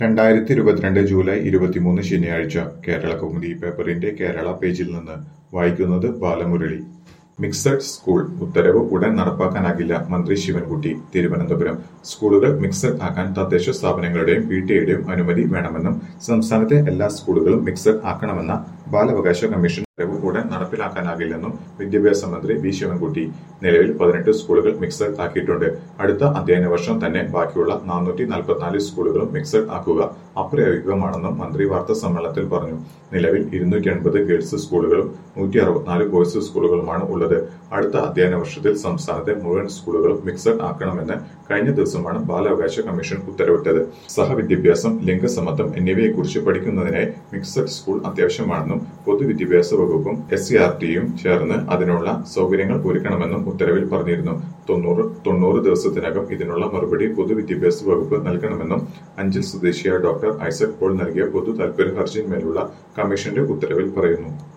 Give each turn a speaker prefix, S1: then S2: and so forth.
S1: രണ്ടായിരത്തി ഇരുപത്തിരണ്ട് ജൂലൈ ഇരുപത്തിമൂന്ന് ശനിയാഴ്ച കേരള കൗമുദി പേപ്പറിന്റെ കേരള പേജിൽ നിന്ന് വായിക്കുന്നത് ബാലമുരളി മിക്സഡ് സ്കൂൾ ഉത്തരവ് ഉടൻ നടപ്പാക്കാനാകില്ല മന്ത്രി ശിവൻകുട്ടി തിരുവനന്തപുരം സ്കൂളുകൾ മിക്സഡ് ആക്കാൻ തദ്ദേശ സ്ഥാപനങ്ങളുടെയും പി ടി എയുടെയും അനുമതി വേണമെന്നും സംസ്ഥാനത്തെ എല്ലാ സ്കൂളുകളും മിക്സഡ് ആക്കണമെന്ന ബാലാവകാശ കമ്മീഷൻ ഉത്തരവ് ഉടൻ നടപ്പിലാക്കാനാകില്ലെന്നും വിദ്യാഭ്യാസ മന്ത്രി വി ശിവൻകുട്ടി നിലവിൽ പതിനെട്ട് സ്കൂളുകൾ മിക്സഡ് ആക്കിയിട്ടുണ്ട് അടുത്ത അധ്യയന വർഷം തന്നെ ബാക്കിയുള്ള നാനൂറ്റി നാൽപ്പത്തിനാല് സ്കൂളുകളും മിക്സഡ് ആക്കുക അപ്രായോഗികമാണെന്നും മന്ത്രി വാർത്താ സമ്മേളനത്തിൽ പറഞ്ഞു നിലവിൽ ഇരുന്നൂറ്റി എൺപത് ഗേൾസ് സ്കൂളുകളും നൂറ്റി അറുപത്തിനാല് ബോയ്സ് സ്കൂളുകളുമാണ് ഉള്ളത് അടുത്ത അധ്യയന വർഷത്തിൽ സംസ്ഥാനത്തെ മുഴുവൻ സ്കൂളുകളും മിക്സഡ് ആക്കണമെന്ന് കഴിഞ്ഞ ദിവസമാണ് ബാലാവകാശ കമ്മീഷൻ ഉത്തരവിട്ടത് സഹവിദ്യാഭ്യാസം ലിംഗസമ്മതം എന്നിവയെക്കുറിച്ച് പഠിക്കുന്നതിനായി മിക്സഡ് സ്കൂൾ അത്യാവശ്യമാണെന്നും പൊതുവിദ്യാഭ്യാസ വകുപ്പും എസ് സി ആർ ടിയും ചേർന്ന് അതിനുള്ള സൗകര്യങ്ങൾ ഒരുക്കണമെന്നും ഉത്തരവിൽ പറഞ്ഞിരുന്നു തൊണ്ണൂറ് തൊണ്ണൂറ് ദിവസത്തിനകം ഇതിനുള്ള മറുപടി പൊതുവിദ്യാഭ്യാസ വകുപ്പ് നൽകണമെന്നും അഞ്ചൽ സ്വദേശിയായ ഡോക്ടർ ഐസക് പോൾ നൽകിയ പൊതു താൽപര്യ ഹർജിയിന്മേലുള്ള കമ്മീഷന്റെ ഉത്തരവിൽ പറയുന്നു